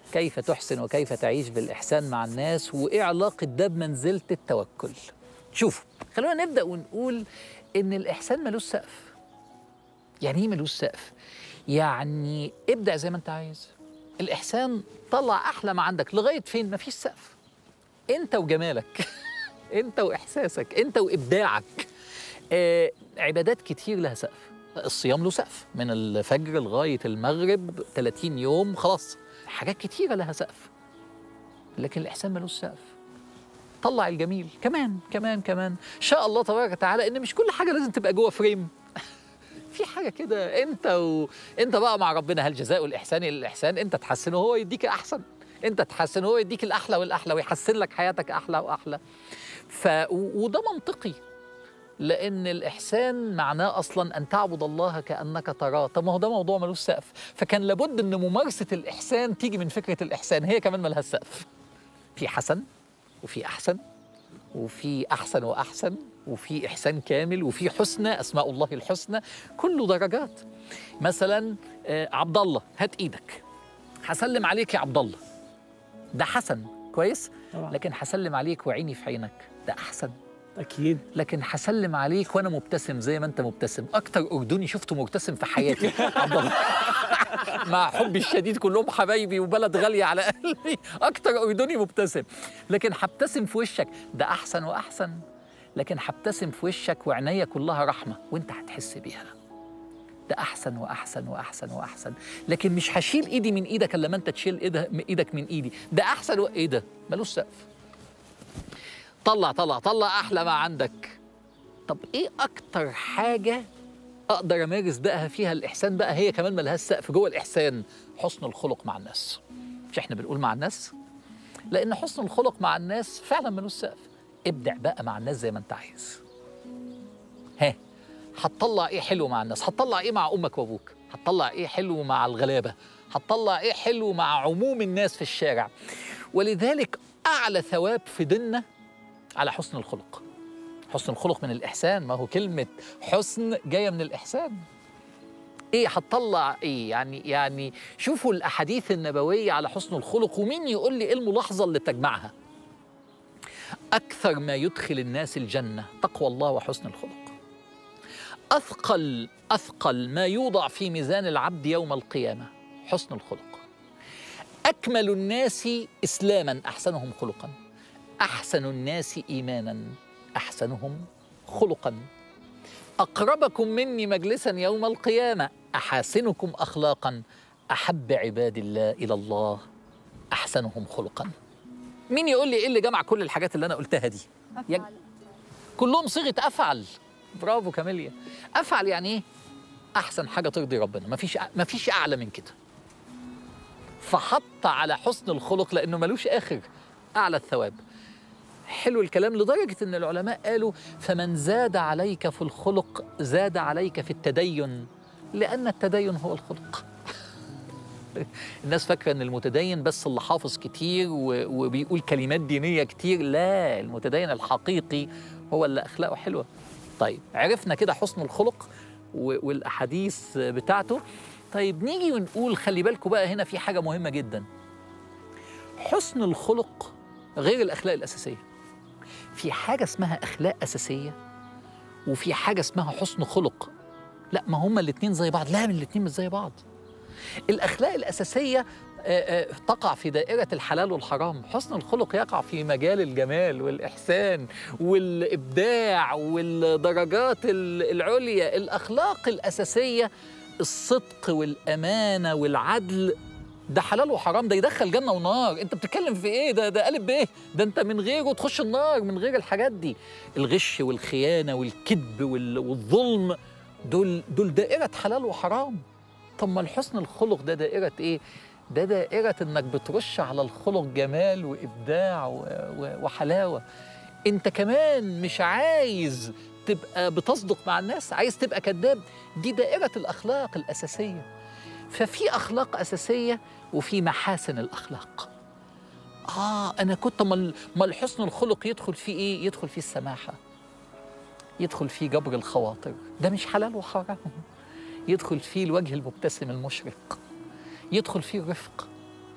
كيف تحسن وكيف تعيش بالإحسان مع الناس وإيه علاقة ده بمنزلة التوكل شوفوا خلونا نبدأ ونقول إن الإحسان ملوش سقف يعني إيه ملوش سقف؟ يعني ابدأ زي ما أنت عايز الإحسان طلع أحلى ما عندك لغاية فين مفيش سقف أنت وجمالك أنت وإحساسك أنت وإبداعك آه عبادات كتير لها سقف الصيام له سقف من الفجر لغاية المغرب 30 يوم خلاص حاجات كتيرة لها سقف لكن الإحسان ملوش سقف طلع الجميل كمان كمان كمان شاء الله تبارك وتعالى ان مش كل حاجه لازم تبقى جوه فريم في حاجه كده انت و... انت بقى مع ربنا هل جزاء الاحسان الا الاحسان انت تحسن وهو يديك احسن انت تحسن وهو يديك الاحلى والاحلى ويحسن لك حياتك احلى واحلى ف و... وده منطقي لان الاحسان معناه اصلا ان تعبد الله كانك تراه طب ما هو ده موضوع ملوش سقف فكان لابد ان ممارسه الاحسان تيجي من فكره الاحسان هي كمان ملهاش سقف في حسن وفي احسن وفي احسن واحسن وفي احسان كامل وفي حسنى اسماء الله الحسنى كله درجات مثلا آه، عبد الله هات ايدك هسلم عليك يا عبد الله ده حسن كويس طبعا لكن هسلم عليك وعيني في عينك ده احسن اكيد لكن هسلم عليك وانا مبتسم زي ما انت مبتسم اكتر اردني شفته مبتسم في حياتي عبد الله مع حبي الشديد كلهم حبايبي وبلد غاليه على قلبي اكتر اردني مبتسم لكن هبتسم في وشك ده احسن واحسن لكن هبتسم في وشك وعينيا كلها رحمه وانت هتحس بيها ده احسن واحسن واحسن واحسن لكن مش هشيل ايدي من ايدك الا لما انت تشيل إيده- ايدك من ايدي ده احسن و... ايه ده ملوش سقف طلع طلع طلع احلى ما عندك طب ايه اكتر حاجه اقدر امارس بقى فيها الاحسان بقى هي كمان ملهاش سقف جوه الاحسان حسن الخلق مع الناس مش احنا بنقول مع الناس لان حسن الخلق مع الناس فعلا ملوش سقف ابدع بقى مع الناس زي ما انت عايز ها هتطلع ايه حلو مع الناس هتطلع ايه مع امك وابوك هتطلع ايه حلو مع الغلابه هتطلع ايه حلو مع عموم الناس في الشارع ولذلك اعلى ثواب في ديننا على حسن الخلق حسن الخلق من الإحسان ما هو كلمة حسن جاية من الإحسان إيه هتطلع إيه يعني يعني شوفوا الأحاديث النبوية على حسن الخلق ومين يقول لي إيه الملاحظة اللي بتجمعها أكثر ما يدخل الناس الجنة تقوى الله وحسن الخلق أثقل أثقل ما يوضع في ميزان العبد يوم القيامة حسن الخلق أكمل الناس إسلاما أحسنهم خلقا احسن الناس ايمانا احسنهم خلقا اقربكم مني مجلسا يوم القيامه احاسنكم اخلاقا احب عباد الله الى الله احسنهم خلقا مين يقول لي ايه اللي جمع كل الحاجات اللي انا قلتها دي يج- كلهم صيغه افعل برافو كاميليا افعل يعني ايه احسن حاجه ترضي ربنا مفيش مفيش اعلى من كده فحط على حسن الخلق لانه ملوش اخر اعلى الثواب حلو الكلام لدرجة أن العلماء قالوا فمن زاد عليك في الخلق زاد عليك في التدين لأن التدين هو الخلق الناس فاكرة أن المتدين بس اللي حافظ كتير و- وبيقول كلمات دينية كتير لا المتدين الحقيقي هو اللي أخلاقه حلوة طيب عرفنا كده حسن الخلق و- والأحاديث بتاعته طيب نيجي ونقول خلي بالكم بقى هنا في حاجة مهمة جدا حسن الخلق غير الأخلاق الأساسية في حاجة اسمها أخلاق أساسية وفي حاجة اسمها حسن خلق لا ما هما الاتنين زي بعض لا من الاتنين مش زي بعض الأخلاق الأساسية آه، آه، تقع في دائرة الحلال والحرام حسن الخلق يقع في مجال الجمال والإحسان والإبداع والدرجات ال- العليا الأخلاق الأساسية الصدق والأمانة والعدل ده حلال وحرام ده يدخل جنة ونار انت بتتكلم في ايه ده ده قالب بايه ده انت من غيره تخش النار من غير الحاجات دي الغش والخيانة والكذب وال- والظلم دول دول دائرة حلال وحرام طب ما الحسن الخلق ده دائرة ايه ده دائرة انك بترش على الخلق جمال وابداع و- و- وحلاوة انت كمان مش عايز تبقى بتصدق مع الناس عايز تبقى كذاب دي دائرة الأخلاق الأساسية ففي أخلاق أساسية وفي محاسن الأخلاق آه أنا كنت ما ال- ما الحسن الخلق يدخل فيه إيه؟ يدخل فيه السماحة يدخل فيه جبر الخواطر ده مش حلال وحرام يدخل فيه الوجه المبتسم المشرق يدخل فيه الرفق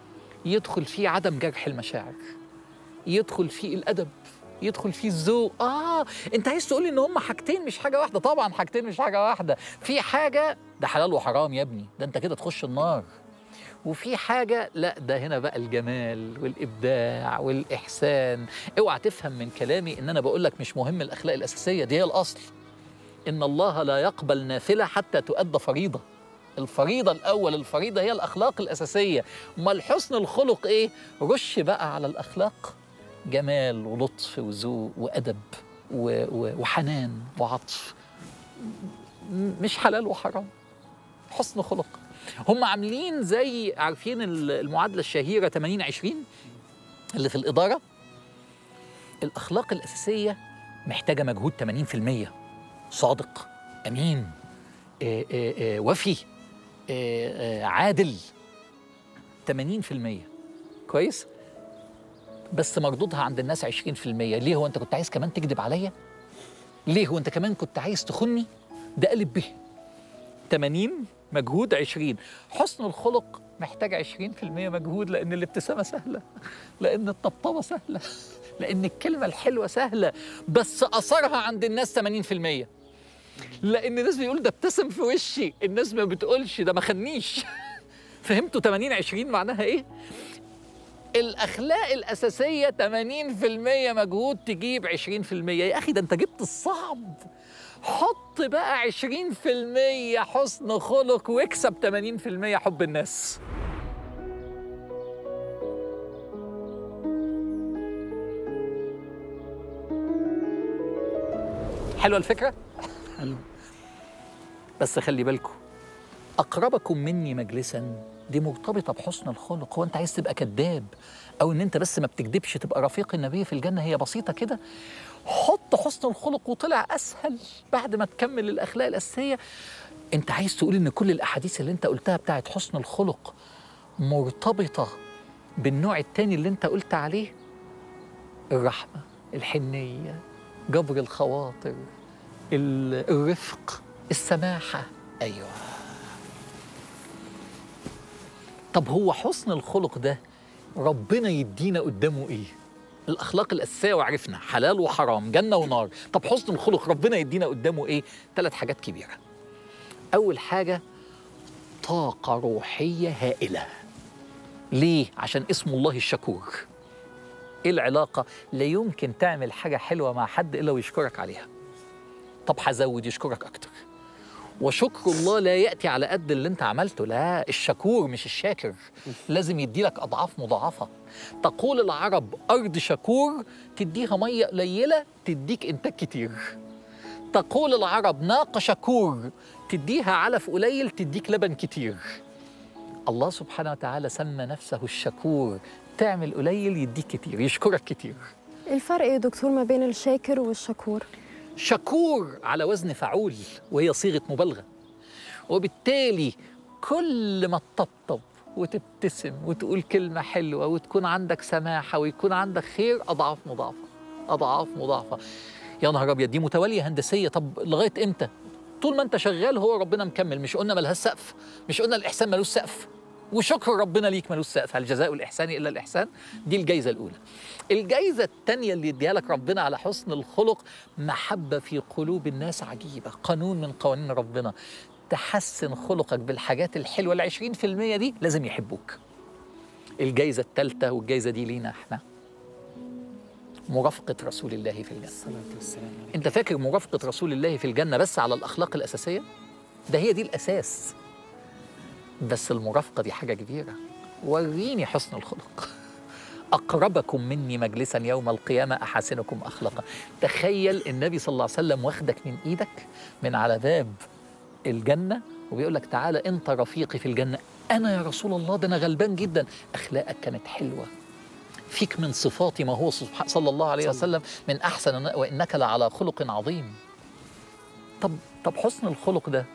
يدخل فيه عدم جرح المشاعر يدخل فيه الادب يدخل فيه الذوق اه انت عايز تقولي ان هم حاجتين مش حاجه واحده طبعا حاجتين مش حاجه واحده في حاجه ده حلال وحرام يا ابني ده انت كده تخش النار وفي حاجة لا ده هنا بقى الجمال والإبداع والإحسان اوعى تفهم من كلامي إن أنا بقول لك مش مهم الأخلاق الأساسية دي هي الأصل إن الله لا يقبل نافلة حتى تؤدى فريضة الفريضة الأول الفريضة هي الأخلاق الأساسية أمال حسن الخلق إيه؟ رش بقى على الأخلاق جمال ولطف وذوق وأدب و- و- وحنان وعطف م- مش حلال وحرام حسن خلق هم عاملين زي عارفين ال- المعادلة الشهيرة 80 20 اللي في الإدارة الأخلاق الأساسية محتاجة مجهود 80% صادق أمين آه، آه، آه، وفي آه، آه، عادل 80% كويس بس مردودها عند الناس 20% ليه هو انت كنت عايز كمان تكذب عليا ليه هو انت كمان كنت عايز تخني ده قلب به 80 مجهود 20 حسن الخلق محتاج 20% مجهود لان الابتسامه سهله لان الطبطبه سهله لان الكلمه الحلوه سهله بس اثرها عند الناس 80% لان الناس بيقول ده ابتسم في وشي الناس ما بتقولش ده ما خنيش فهمتوا 80 20 معناها ايه الاخلاق الاساسيه 80% مجهود تجيب 20% يا اخي ده انت جبت الصعب حط بقى 20% حسن خلق واكسب 80% حب الناس حلوه الفكره حلو بس خلي بالكم اقربكم مني مجلسا دي مرتبطه بحسن الخلق هو انت عايز تبقى كذاب او ان انت بس ما بتكذبش تبقى رفيق النبي في الجنه هي بسيطه كده حط حسن الخلق وطلع اسهل بعد ما تكمل الاخلاق الاساسيه انت عايز تقول ان كل الاحاديث اللي انت قلتها بتاعت حسن الخلق مرتبطه بالنوع التاني اللي انت قلت عليه الرحمه الحنيه جبر الخواطر ال- الرفق السماحه ايوه طب هو حسن الخلق ده ربنا يدينا قدامه ايه الاخلاق الاساسيه وعرفنا حلال وحرام جنه ونار طب حسن الخلق ربنا يدينا قدامه ايه ثلاث حاجات كبيره اول حاجه طاقه روحيه هائله ليه عشان اسم الله الشكور ايه العلاقه لا يمكن تعمل حاجه حلوه مع حد الا ويشكرك عليها طب هزود يشكرك اكتر وشكر الله لا ياتي على قد اللي انت عملته لا الشكور مش الشاكر لازم يديلك اضعاف مضاعفه تقول العرب ارض شكور تديها ميه قليله تديك انتاج كتير تقول العرب ناقه شكور تديها علف قليل تديك لبن كتير الله سبحانه وتعالى سمى نفسه الشكور تعمل قليل يديك كتير يشكرك كتير إيه الفرق يا دكتور ما بين الشاكر والشكور شكور على وزن فعول وهي صيغة مبالغة وبالتالي كل ما تطبطب وتبتسم وتقول كلمة حلوة وتكون عندك سماحة ويكون عندك خير أضعاف مضاعفة أضعاف مضاعفة يا نهار أبيض دي متوالية هندسية طب لغاية إمتى؟ طول ما أنت شغال هو ربنا مكمل مش قلنا ملهاش سقف مش قلنا الإحسان ملوش سقف وشكر ربنا ليك ملوش سقف هل جزاء الإحسان إلا الإحسان دي الجايزة الأولى الجايزة التانية اللي يديها لك ربنا على حسن الخلق محبة في قلوب الناس عجيبة قانون من قوانين ربنا تحسن خلقك بالحاجات الحلوة العشرين في المية دي لازم يحبوك الجايزة التالتة والجايزة دي لينا احنا مرافقة رسول الله في الجنة الصلاة والسلام عليك انت فاكر مرافقة رسول الله في الجنة بس على الأخلاق الأساسية؟ ده هي دي الأساس بس المرافقة دي حاجة كبيرة وريني حسن الخلق أقربكم مني مجلسا يوم القيامة أحاسنكم أخلاقا تخيل النبي صلى الله عليه وسلم واخدك من إيدك من على باب الجنة وبيقول لك تعالى أنت رفيقي في الجنة أنا يا رسول الله ده أنا غلبان جدا أخلاقك كانت حلوة فيك من صفاتي ما هو سبح- صلى الله عليه وسلم من أحسن وإنك لعلى خلق عظيم طب طب حسن الخلق ده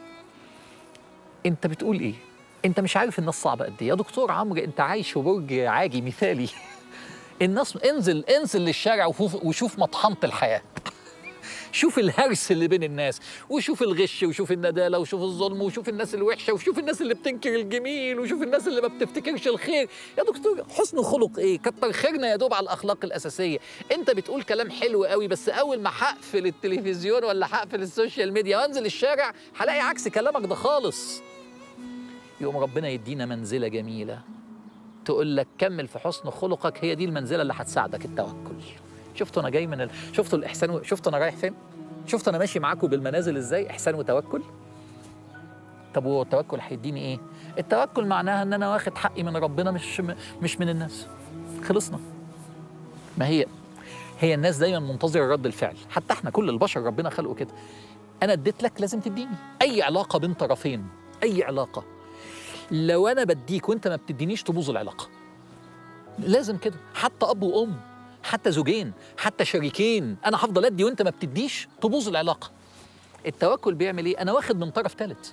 أنت بتقول إيه؟ أنت مش عارف الناس صعبة قد إيه يا دكتور عمرو أنت عايش في برج عاجي مثالي الناس انزل انزل للشارع وشوف وشوف مطحنة الحياة شوف الهرس اللي بين الناس وشوف الغش وشوف الندالة وشوف الظلم وشوف الناس الوحشة وشوف الناس اللي بتنكر الجميل وشوف الناس اللي ما بتفتكرش الخير يا دكتور حسن خلق ايه كتر خيرنا يا دوب على الأخلاق الأساسية انت بتقول كلام حلو قوي بس أول ما هقفل التلفزيون ولا هقفل السوشيال ميديا وانزل الشارع هلاقي عكس كلامك ده خالص يقوم ربنا يدينا منزلة جميلة تقول لك كمل في حسن خلقك هي دي المنزلة اللي هتساعدك التوكل شفتوا انا جاي من ال... شفتوا الاحسان و... شفتوا انا رايح فين شفتوا انا ماشي معاكم بالمنازل ازاي احسان وتوكل طب هو التوكل هيديني ايه التوكل معناها ان انا واخد حقي من ربنا مش مش من الناس خلصنا ما هي هي الناس دايما منتظره رد الفعل حتى احنا كل البشر ربنا خلقه كده انا اديت لك لازم تديني اي علاقه بين طرفين اي علاقه لو انا بديك وانت ما بتدينيش تبوظ العلاقه لازم كده حتى اب وام حتى زوجين حتى شريكين انا هفضل ادي وانت ما بتديش تبوظ العلاقه التوكل بيعمل ايه انا واخد من طرف ثالث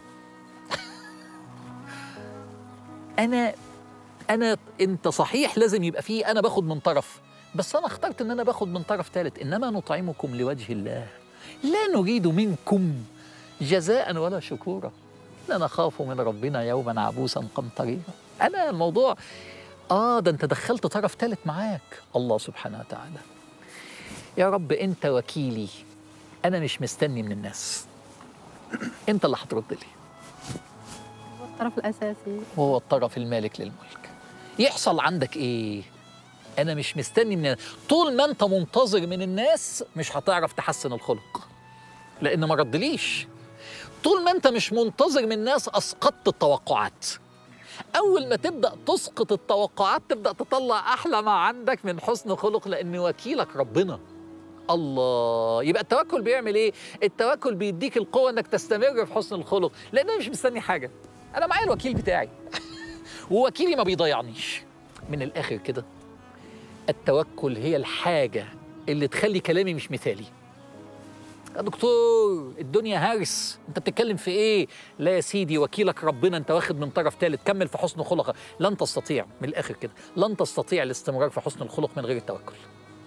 انا انا انت صحيح لازم يبقى فيه انا باخد من طرف بس انا اخترت ان انا باخد من طرف ثالث انما نطعمكم لوجه الله لا نريد منكم جزاء ولا شكورا لا نخاف من ربنا يوما عبوسا قمطريرا انا الموضوع اه ده انت دخلت طرف ثالث معاك الله سبحانه وتعالى يا رب انت وكيلي انا مش مستني من الناس انت اللي هترد لي هو الطرف الاساسي وهو الطرف المالك للملك يحصل عندك ايه انا مش مستني من طول ما انت منتظر من الناس مش هتعرف تحسن الخلق لان ما ردليش طول ما انت مش منتظر من الناس اسقطت التوقعات اول ما تبدا تسقط التوقعات تبدا تطلع احلى ما عندك من حسن خلق لان وكيلك ربنا الله يبقى التوكل بيعمل ايه التوكل بيديك القوه انك تستمر في حسن الخلق لان انا مش مستني حاجه انا معايا الوكيل بتاعي ووكيلي ما بيضيعنيش من الاخر كده التوكل هي الحاجه اللي تخلي كلامي مش مثالي يا دكتور الدنيا هرس انت بتتكلم في ايه لا يا سيدي وكيلك ربنا انت واخد من طرف ثالث كمل في حسن خلقك لن تستطيع من الاخر كده لن تستطيع الاستمرار في حسن الخلق من غير التوكل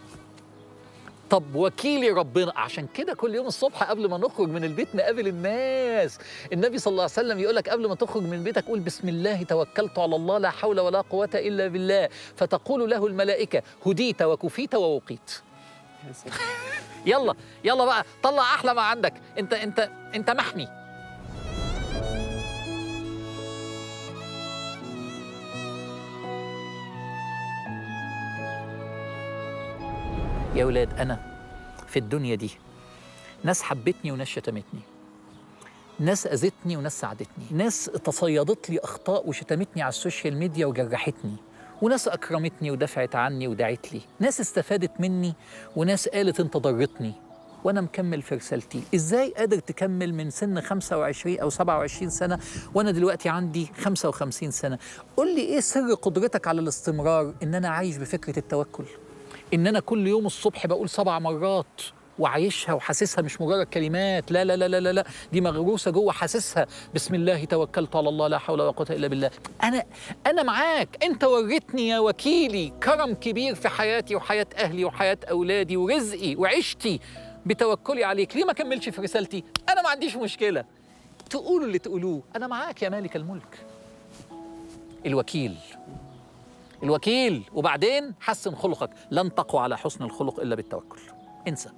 طب وكيلي ربنا عشان كده كل يوم الصبح قبل ما نخرج من البيت نقابل الناس النبي صلى الله عليه وسلم يقول لك قبل ما تخرج من بيتك قول بسم الله توكلت على الله لا حول ولا قوة إلا بالله فتقول له الملائكة هديت وكفيت ووقيت يلا يلا بقى طلع احلى ما عندك انت انت انت محمي يا ولاد انا في الدنيا دي ناس حبتني وناس شتمتني ناس اذتني وناس ساعدتني ناس تصيدت لي اخطاء وشتمتني على السوشيال ميديا وجرحتني وناس اكرمتني ودفعت عني ودعت لي ناس استفادت مني وناس قالت انت ضرتني وانا مكمل في رسالتي ازاي قادر تكمل من سن 25 او 27 سنه وانا دلوقتي عندي 55 سنه قول لي ايه سر قدرتك على الاستمرار ان انا عايش بفكره التوكل ان انا كل يوم الصبح بقول سبع مرات وعايشها وحاسسها مش مجرد كلمات لا لا لا لا لا, لا. دي مغروسه جوه حاسسها بسم الله توكلت على الله لا حول ولا قوه الا بالله انا انا معاك انت وريتني يا وكيلي كرم كبير في حياتي وحياه اهلي وحياه اولادي ورزقي وعيشتي بتوكلي عليك ليه ما كملش في رسالتي انا ما عنديش مشكله تقولوا اللي تقولوه انا معاك يا مالك الملك الوكيل الوكيل وبعدين حسن خلقك لن تقوى على حسن الخلق الا بالتوكل انسى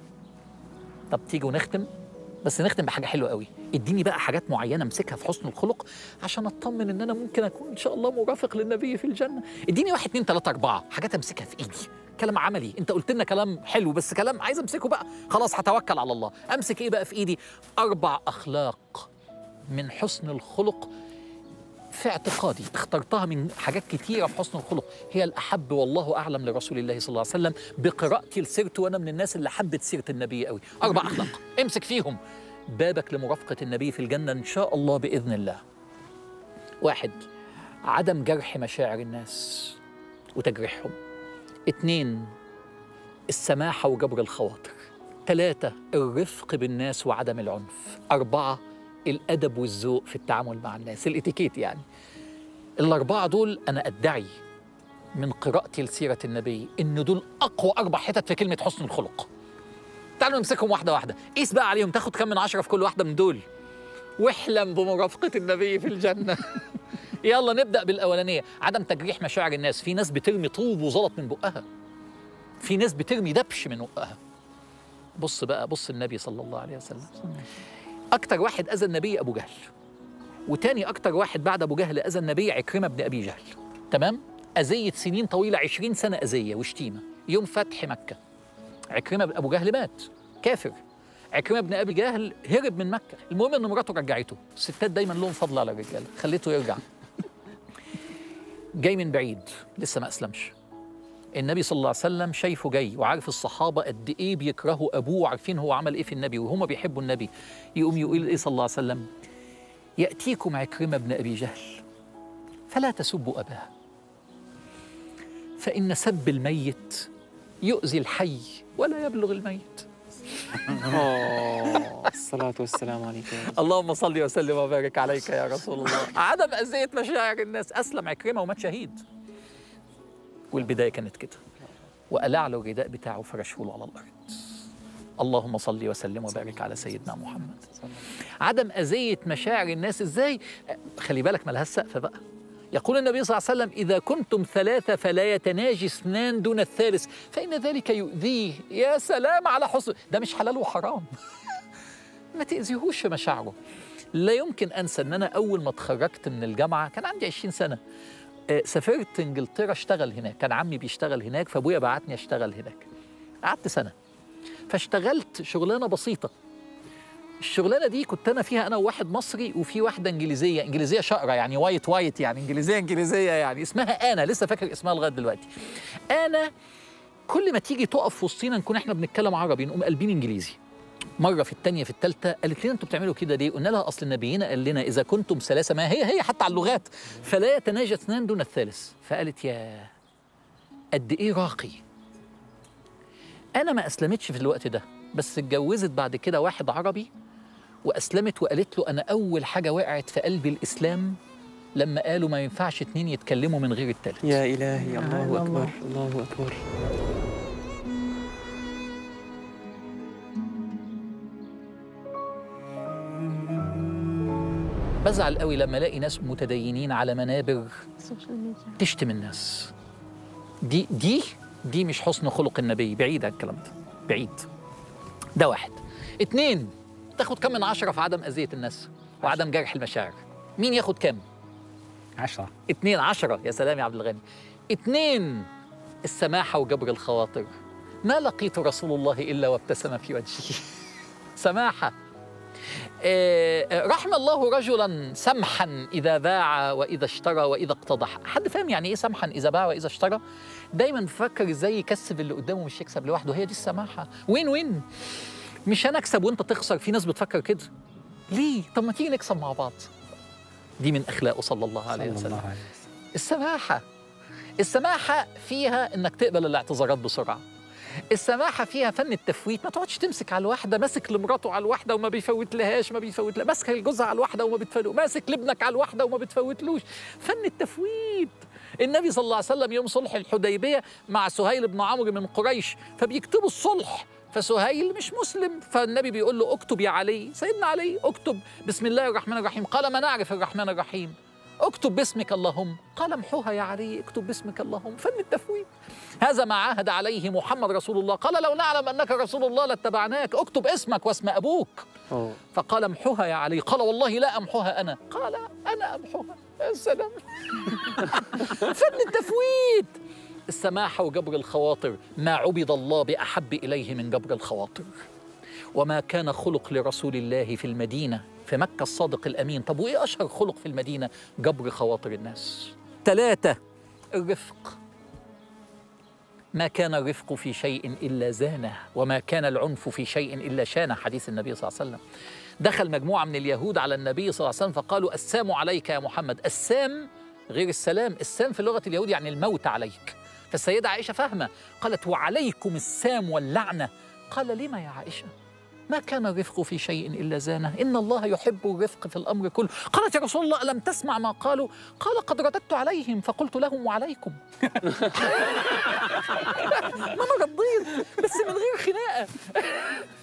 طب تيجوا نختم بس نختم بحاجه حلوه قوي اديني بقى حاجات معينه امسكها في حسن الخلق عشان اطمن ان انا ممكن اكون ان شاء الله مرافق للنبي في الجنه اديني واحد اتنين تلاته اربعه حاجات امسكها في ايدي كلام عملي انت قلت لنا كلام حلو بس كلام عايز امسكه بقى خلاص هتوكل على الله امسك ايه بقى في ايدي اربع اخلاق من حسن الخلق في اعتقادي اخترتها من حاجات كتيرة في حسن الخلق هي الأحب والله أعلم لرسول الله صلى الله عليه وسلم بقراءتي لسيرته وأنا من الناس اللي حبت سيرة النبي قوي أربع أخلاق امسك فيهم بابك لمرافقة النبي في الجنة إن شاء الله بإذن الله واحد عدم جرح مشاعر الناس وتجريحهم اتنين السماحة وجبر الخواطر ثلاثة الرفق بالناس وعدم العنف أربعة الأدب والذوق في التعامل مع الناس الاتيكيت يعني الأربعة دول أنا أدعي من قراءتي لسيرة النبي إن دول أقوى أربع حتت في كلمة حسن الخلق تعالوا نمسكهم واحده واحده قيس بقى عليهم تاخد كم من عشرة في كل واحده من دول واحلم بمرافقه النبي في الجنه يلا نبدا بالاولانيه عدم تجريح مشاعر الناس في ناس بترمي طوب وزلط من بقها في ناس بترمي دبش من بقها بص بقى بص النبي صلى الله عليه وسلم اكتر واحد اذى النبي ابو جهل وتاني اكتر واحد بعد ابو جهل اذى النبي عكرمه بن ابي جهل تمام اذيه سنين طويله 20 سنه اذيه وشتيمه يوم فتح مكه عكرمه بن ابو جهل مات كافر عكرمه بن ابي جهل هرب من مكه المهم ان مراته رجعته الستات دايما لهم فضل على الرجاله خليته يرجع جاي من بعيد لسه ما اسلمش النبي صلى الله عليه وسلم شايفه جاي وعارف الصحابه قد ايه بيكرهوا ابوه وعارفين هو عمل ايه في النبي وهم بيحبوا النبي يقوم يقول ايه صلى الله عليه وسلم ياتيكم عكرمه بن ابي جهل فلا تسبوا اباه فان سب الميت يؤذي الحي ولا يبلغ الميت آه، الصلاة والسلام عليك يا رسول اللهم صل وسلم وبارك عليك يا رسول الله عدم أذية مشاعر الناس أسلم عكرمة ومات شهيد والبداية كانت كده وقلع له الرداء بتاعه فرشه له على الأرض اللهم صل وسلم وبارك على سيدنا محمد عدم أذية مشاعر الناس إزاي خلي بالك ملهاش سقف بقى يقول النبي صلى الله عليه وسلم إذا كنتم ثلاثة فلا يتناجي اثنان دون الثالث فإن ذلك يؤذيه يا سلام على حسن ده مش حلال وحرام ما تأذيهوش في مشاعره لا يمكن أنسى أن أنا أول ما اتخرجت من الجامعة كان عندي 20 سنة آه، سافرت انجلترا اشتغل هناك كان عمي بيشتغل هناك فابويا بعتني اشتغل هناك قعدت سنة فاشتغلت شغلانة بسيطة الشغلانه دي كنت انا فيها انا وواحد مصري وفي واحده انجليزيه انجليزيه شقره يعني وايت وايت يعني انجليزيه انجليزيه يعني اسمها انا لسه فاكر اسمها لغايه دلوقتي انا كل ما تيجي تقف في وسطينا نكون احنا بنتكلم عربي نقوم قلبين انجليزي مره في الثانيه في الثالثه قالت لنا انتوا بتعملوا كده ليه قلنا لها اصل نبينا قال لنا اذا كنتم ثلاثه ما هي هي حتى على اللغات فلا يتناجى اثنان دون الثالث فقالت يا قد ايه راقي انا ما اسلمتش في الوقت ده بس اتجوزت بعد كده واحد عربي واسلمت وقالت له انا اول حاجه وقعت في قلبي الاسلام لما قالوا ما ينفعش اتنين يتكلموا من غير التالت يا إلهي الله الله. أكبر الله أكبر بزعل قوي لما الاقي ناس متدينين على منابر السوشيال ميديا تشتم الناس دي دي دي مش حسن خلق النبي بعيد عن الكلام ده بعيد ده واحد اتنين تاخد كم من عشرة في عدم أذية الناس وعدم جرح المشاعر مين ياخد كام عشرة اتنين عشرة يا سلام يا عبد الغني اتنين السماحة وجبر الخواطر ما لقيت رسول الله إلا وابتسم في وجهه سماحة آه، آه، رحم الله رجلا سمحا إذا باع وإذا اشترى وإذا اقتضح حد فاهم يعني إيه سمحا إذا باع وإذا اشترى دايما بفكر إزاي يكسب اللي قدامه مش يكسب لوحده هي دي السماحة وين وين مش أنا أكسب وأنت تخسر في ناس بتفكر كده ليه طب ما تيجي نكسب مع بعض دي من أخلاقه صلى الله عليه صلى وسلم الله عليه وسلم السماحة السماحة فيها انك تقبل الاعتذارات بسرعة السماحة فيها فن التفويت ما تقعدش تمسك على الواحدة ماسك لمراته على الواحدة وما بيفوت لهاش ما بيفوت لها ماسك لجوزها على الواحدة وما بتفوت ماسك لابنك على الواحدة وما بتفوتلوش فن التفويت النبي صلى الله عليه وسلم يوم صلح الحديبية مع سهيل بن عمرو من قريش فبيكتبوا الصلح فسهيل مش مسلم فالنبي بيقول له اكتب يا علي سيدنا علي اكتب بسم الله الرحمن الرحيم قال ما نعرف الرحمن الرحيم اكتب باسمك اللهم قال امحوها يا علي اكتب باسمك اللهم فن التفويض هذا ما عاهد عليه محمد رسول الله قال لو نعلم انك رسول الله لاتبعناك اكتب اسمك واسم ابوك أوه. فقال امحوها يا علي قال والله لا امحوها انا قال انا امحوها يا سلام فن التفويض السماحه وجبر الخواطر ما عبد الله باحب اليه من جبر الخواطر وما كان خلق لرسول الله في المدينة في مكة الصادق الأمين طب وإيه أشهر خلق في المدينة جبر خواطر الناس ثلاثة الرفق ما كان الرفق في شيء إلا زانه وما كان العنف في شيء إلا شانه حديث النبي صلى الله عليه وسلم دخل مجموعة من اليهود على النبي صلى الله عليه وسلم فقالوا السام عليك يا محمد السام غير السلام السام في لغة اليهود يعني الموت عليك فالسيدة عائشة فاهمة قالت وعليكم السام واللعنة قال لما يا عائشة ما كان الرفق في شيء إلا زانه إن الله يحب الرفق في الأمر كله قالت يا رسول الله ألم تسمع ما قالوا قال قد رددت عليهم فقلت لهم وعليكم ما أنا رديت بس من غير خناقة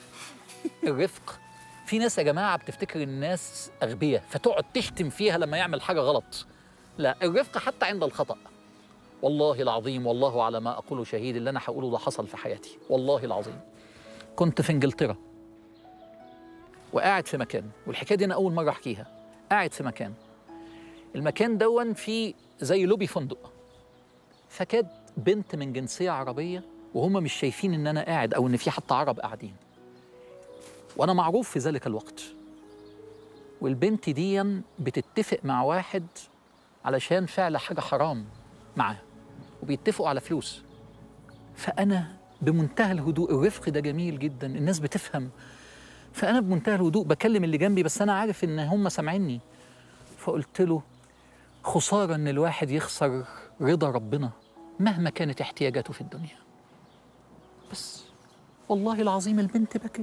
الرفق في ناس يا جماعه بتفتكر الناس اغبياء فتقعد تشتم فيها لما يعمل حاجه غلط لا الرفق حتى عند الخطا والله العظيم والله على ما اقول شهيد اللي انا هقوله ده حصل في حياتي والله العظيم كنت في انجلترا وقاعد في مكان والحكايه دي انا اول مره احكيها قاعد في مكان المكان دون فيه زي لوبي فندق فكانت بنت من جنسيه عربيه وهم مش شايفين ان انا قاعد او ان في حتى عرب قاعدين وانا معروف في ذلك الوقت والبنت دي بتتفق مع واحد علشان فعل حاجه حرام معاه وبيتفقوا على فلوس فانا بمنتهى الهدوء الرفق ده جميل جدا الناس بتفهم فانا بمنتهى الهدوء بكلم اللي جنبي بس انا عارف ان هم سامعيني فقلت له خساره ان الواحد يخسر رضا ربنا مهما كانت احتياجاته في الدنيا بس والله العظيم البنت بكت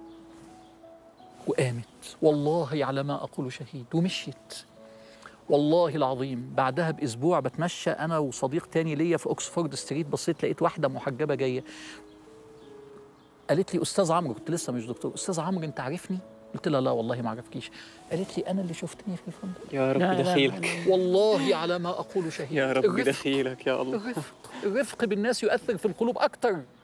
وقامت والله على ما اقول شهيد ومشيت والله العظيم بعدها باسبوع بتمشى انا وصديق تاني ليا في اوكسفورد ستريت بصيت لقيت واحده محجبه جايه قالت لي استاذ عمرو كنت لسه مش دكتور استاذ عمرو انت عارفني قلت لها لا والله ما اعرفكيش قالت لي انا اللي شفتني في الفندق يا رب لا، لا، دخيلك والله على ما اقول شهيد يا رب الرفق- دخيلك يا الله الرفق الرفق بالناس يؤثر في القلوب اكتر